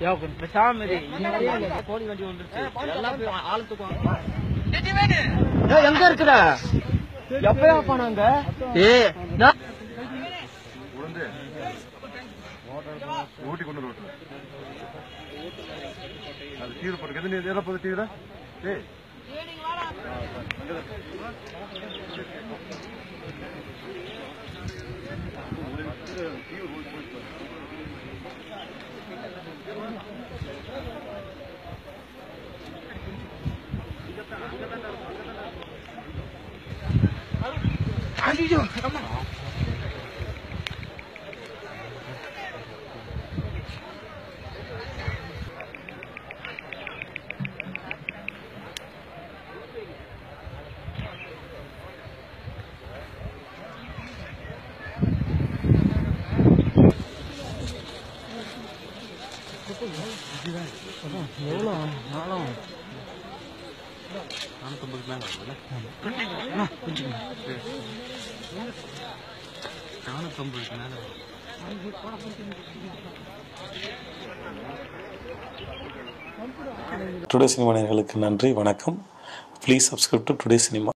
யோ கொஞ்சம் பேசாம இரு. இங்கேயே இல்ல, கோழி வண்டி வந்துருச்சு எல்லாம் போய் ஆழத்துக்கும் ஏய், எங்க இருக்கிற எப்பயா போனாங்க ஏய் நான் உடனே ஊட்டி கொண்டு ரோட்டு அது தீவிர போட்டு எது நீ எதில் போகுது தீவிர ஏய் ஐயோ அம்மா எவ்வளோ நாளும் நானூற்றம்பது மேலே ஆகும்ல கொஞ்சம் நானூற்றம்பதுக்கு மேலே டுடே சினிமா நேயர்களுக்கு நன்றி வணக்கம் please subscribe to today cinema